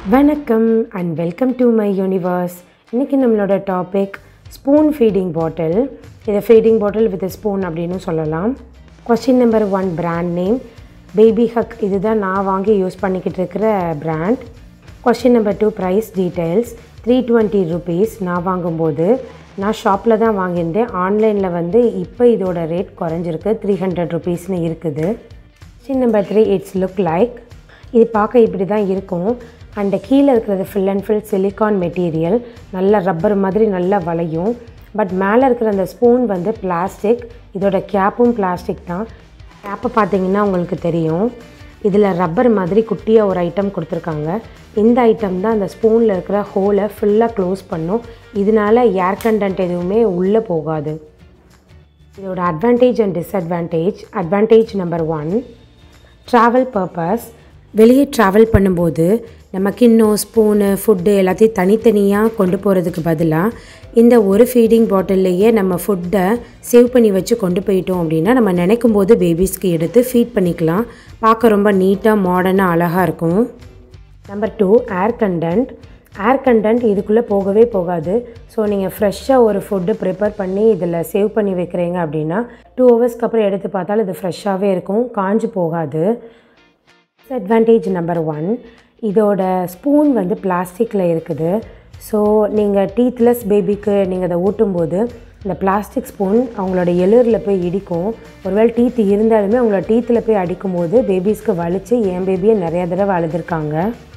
வணக்கம் and welcome to my universe இன்றைக்கி நம்மளோட டாபிக் ஸ்பூன் ஃபீடிங் பாட்டில் இதை ஃபீடிங் பாட்டில் வித் ஸ்பூன் அப்படின்னு சொல்லலாம் question number one brand name baby hug இதுதான் நான் வாங்கி யூஸ் பண்ணிக்கிட்டு இருக்கிற brand question number two price details three twenty rupees நான் வாங்கும்போது நான் ஷாப்பில் தான் வாங்கியிருந்தேன் ஆன்லைனில் வந்து இப்போ இதோட ரேட் குறைஞ்சிருக்கு த்ரீ ஹண்ட்ரட் ருபீஸ்னு இருக்குது question number three it's look like இது பார்க்க இப்படி தான் இருக்கும் அண்ட் கீழே இருக்கிறது full and full silicone material நல்ல ரப்பர் மாதிரி நல்லா வளையும் பட் மேலே இருக்கிற அந்த ஸ்பூன் வந்து பிளாஸ்டிக் இதோட கேப்பும் பிளாஸ்டிக் தான் கேப்பை பார்த்தீங்கன்னா உங்களுக்கு தெரியும் இதில் ரப்பர் மாதிரி குட்டியாக ஒரு ஐட்டம் கொடுத்துருக்காங்க இந்த ஐட்டம் தான் அந்த ஸ்பூனில் இருக்கிற ஹோலை ஃபுல்லாக க்ளோஸ் பண்ணும் இதனால ஏர் கண்டென்ட் எதுவுமே உள்ளே போகாது இதோட advantage and disadvantage advantage number one travel purpose வெளியே ட்ராவல் பண்ணும்போது நம்ம கிண்ணம் ஸ்பூனு ஃபுட்டு எல்லாத்தையும் தனித்தனியாக கொண்டு போகிறதுக்கு பதிலாக இந்த ஒரு ஃபீடிங் பாட்டில்லையே நம்ம ஃபுட்டை சேவ் பண்ணி வச்சு கொண்டு போயிட்டோம் அப்படின்னா நம்ம நினைக்கும் போது பேபிஸ்க்கு எடுத்து ஃபீட் பண்ணிக்கலாம் பார்க்க ரொம்ப நீட்டாக மாடர்னாக அழகாக இருக்கும் number two air content air content இதுக்குள்ளே போகவே போகாது ஸோ நீங்கள் ஃப்ரெஷ்ஷாக ஒரு ஃபுட்டு ப்ரிப்பேர் பண்ணி இதில் சேவ் பண்ணி வைக்கிறீங்க அப்படின்னா டூ ஹவர்ஸ்க்கு அப்புறம் எடுத்து பார்த்தாலும் இது ஃப்ரெஷ்ஷாகவே இருக்கும் காஞ்சு போகாது டிஸ்அட்வான்டேஜ் நம்பர் ஒன் இதோட ஸ்பூன் வந்து பிளாஸ்டிக்கில் இருக்குது ஸோ நீங்கள் டீத்லெஸ் பேபிக்கு நீங்கள் அதை ஊட்டும்போது இந்த பிளாஸ்டிக் ஸ்பூன் அவங்களோட எளிரில் போய் இடிக்கும் ஒருவேளை டீத் இருந்தாலுமே அவங்களோட டீத்தில் போய் அடிக்கும்போது பேபிஸ்க்கு வலிச்சு என் பேபியை நிறையா தடவை அழுதுருக்காங்க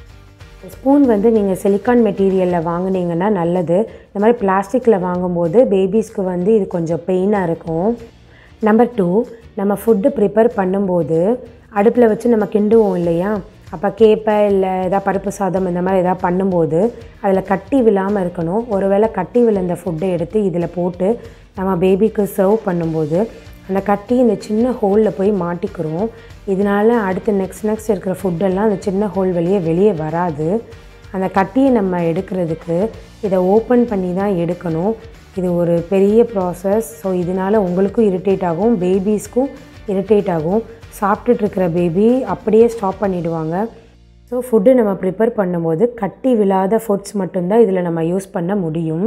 ஸ்பூன் வந்து நீங்கள் சிலிக்கான் மெட்டீரியலில் வாங்குனீங்கன்னா நல்லது இந்த மாதிரி பிளாஸ்டிக்கில் வாங்கும்போது பேபிஸ்க்கு வந்து இது கொஞ்சம் பெயினாக இருக்கும் நம்பர் டூ நம்ம ஃபுட்டு ப்ரிப்பேர் பண்ணும்போது அடுப்பில் வச்சு நம்ம கிண்டுவோம் இல்லையா அப்போ கேப்பை இல்லை எதாவது பருப்பு சாதம் இந்த மாதிரி எதாவது பண்ணும்போது அதில் கட்டி விழாமல் இருக்கணும் ஒருவேளை கட்டி விழுந்த ஃபுட்டை எடுத்து இதில் போட்டு நம்ம பேபிக்கு சர்வ் பண்ணும்போது அந்த கட்டி இந்த சின்ன ஹோலில் போய் மாட்டிக்கிறோம் இதனால் அடுத்து நெக்ஸ்ட் நெக்ஸ்ட் இருக்கிற ஃபுட்டெல்லாம் அந்த சின்ன ஹோல் வெளியே வெளியே வராது அந்த கட்டியை நம்ம எடுக்கிறதுக்கு இதை ஓப்பன் பண்ணி தான் எடுக்கணும் இது ஒரு பெரிய ப்ராசஸ் ஸோ இதனால் உங்களுக்கும் இரிட்டேட் ஆகும் பேபிஸ்க்கும் இரிட்டேட் ஆகும் சாப்பிட்டுட்டு இருக்கிற பேபி அப்படியே ஸ்டாப் பண்ணிவிடுவாங்க ஸோ ஃபுட்டு நம்ம ப்ரிப்பேர் பண்ணும்போது கட்டி விழாத ஃபுட்ஸ் மட்டும்தான் இதில் நம்ம யூஸ் பண்ண முடியும்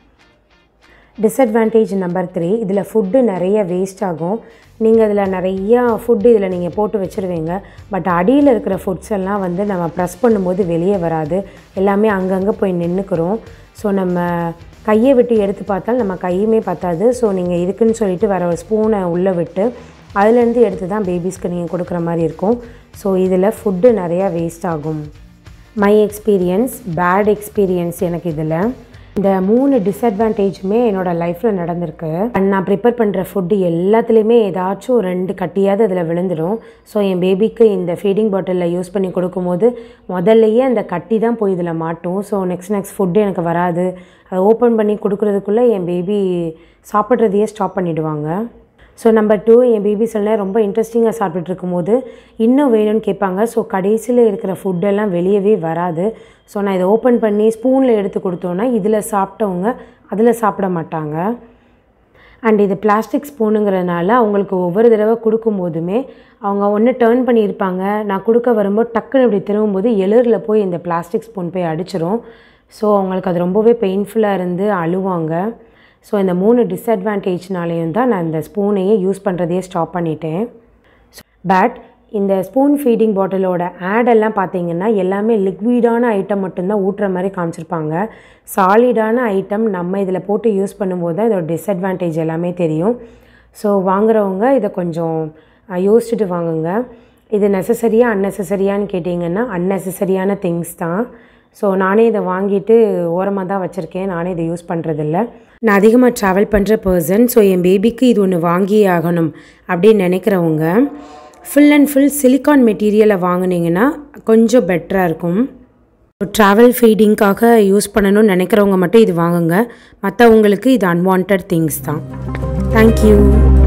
டிஸ்அட்வான்டேஜ் நம்பர் த்ரீ இதில் ஃபுட்டு நிறைய வேஸ்ட் ஆகும் நீங்கள் இதில் நிறையா ஃபுட்டு இதில் நீங்கள் போட்டு வச்சுருவீங்க பட் அடியில் இருக்கிற ஃபுட்ஸ் எல்லாம் வந்து நம்ம ப்ரெஸ் பண்ணும்போது வெளியே வராது எல்லாமே அங்கங்கே போய் நின்றுக்கிறோம் ஸோ நம்ம கையை விட்டு எடுத்து பார்த்தால் நம்ம கையுமே பத்தாது ஸோ நீங்கள் இதுக்குன்னு சொல்லிட்டு வர ஒரு ஸ்பூனை உள்ளே விட்டு அதுலேருந்து எடுத்து தான் பேபிஸ்க்கு நீங்கள் கொடுக்குற மாதிரி இருக்கும் ஸோ இதில் ஃபுட்டு நிறையா வேஸ்ட் ஆகும் மை எக்ஸ்பீரியன்ஸ் பேட் எக்ஸ்பீரியன்ஸ் எனக்கு இதில் இந்த மூணு டிஸ்அட்வான்டேஜுமே என்னோடய லைஃப்பில் நடந்திருக்கு அண்ட் நான் ப்ரிப்பேர் பண்ணுற ஃபுட்டு எல்லாத்துலேயுமே ஏதாச்சும் ரெண்டு கட்டியாவது அதில் விழுந்துடும் ஸோ என் பேபிக்கு இந்த ஃபீடிங் பாட்டிலில் யூஸ் பண்ணி கொடுக்கும்போது முதல்லையே அந்த கட்டி தான் போய் இதில் மாட்டும் ஸோ நெக்ஸ்ட் நெக்ஸ்ட் ஃபுட்டு எனக்கு வராது அதை ஓப்பன் பண்ணி கொடுக்குறதுக்குள்ளே என் பேபி சாப்பிட்றதையே ஸ்டாப் பண்ணிவிடுவாங்க ஸோ நம்பர் டூ என் பேபி சில நேரம் ரொம்ப இன்ட்ரெஸ்டிங்காக சாப்பிட்டுட்டு இருக்கும்போது இன்னும் வேணும்னு கேட்பாங்க ஸோ கடைசியில் இருக்கிற ஃபுட்டெல்லாம் வெளியவே வராது ஸோ நான் இதை ஓப்பன் பண்ணி ஸ்பூனில் எடுத்து கொடுத்தோன்னா இதில் சாப்பிட்டவங்க அதில் சாப்பிட மாட்டாங்க அண்ட் இது பிளாஸ்டிக் ஸ்பூனுங்கிறதுனால அவங்களுக்கு ஒவ்வொரு தடவை கொடுக்கும்போதுமே அவங்க ஒன்று டேர்ன் பண்ணியிருப்பாங்க நான் கொடுக்க வரும்போது டக்குன்னு இப்படி திரும்பும்போது எளிரில் போய் இந்த பிளாஸ்டிக் ஸ்பூன் போய் அடிச்சிரும் ஸோ அவங்களுக்கு அது ரொம்பவே பெயின்ஃபுல்லாக இருந்து அழுவாங்க ஸோ இந்த மூணு டிஸ்அட்வான்டேஜ்னாலேயும் தான் நான் இந்த ஸ்பூனையே யூஸ் பண்ணுறதையே ஸ்டாப் பண்ணிட்டேன் பட் இந்த ஸ்பூன் ஃபீடிங் பாட்டிலோட ஆடெல்லாம் பார்த்தீங்கன்னா எல்லாமே லிக்விடான ஐட்டம் மட்டும்தான் ஊட்டுற மாதிரி காமிச்சிருப்பாங்க சாலிடான ஐட்டம் நம்ம இதில் போட்டு யூஸ் பண்ணும்போது தான் இதோட டிஸ்அட்வான்டேஜ் எல்லாமே தெரியும் ஸோ வாங்குறவங்க இதை கொஞ்சம் யோசிச்சுட்டு வாங்குங்க இது நெசசரியாக அன்னெசரியான்னு கேட்டிங்கன்னா அன்னெசரியான திங்ஸ் தான் ஸோ நானே இதை வாங்கிட்டு ஓரமாக தான் வச்சுருக்கேன் நானே இதை யூஸ் பண்ணுறதில்ல நான் அதிகமாக ட்ராவல் பண்ணுற பர்சன் ஸோ என் பேபிக்கு இது ஒன்று வாங்கியே ஆகணும் அப்படின்னு நினைக்கிறவங்க ஃபுல் அண்ட் ஃபுல் சிலிக்கான் மெட்டீரியலை வாங்கினீங்கன்னா கொஞ்சம் பெட்டராக இருக்கும் ட்ராவல் ஃபீடிங்காக யூஸ் பண்ணணும்னு நினைக்கிறவங்க மட்டும் இது வாங்குங்க மற்றவங்களுக்கு இது அன்வான்ட் திங்ஸ் தான் தேங்க்யூ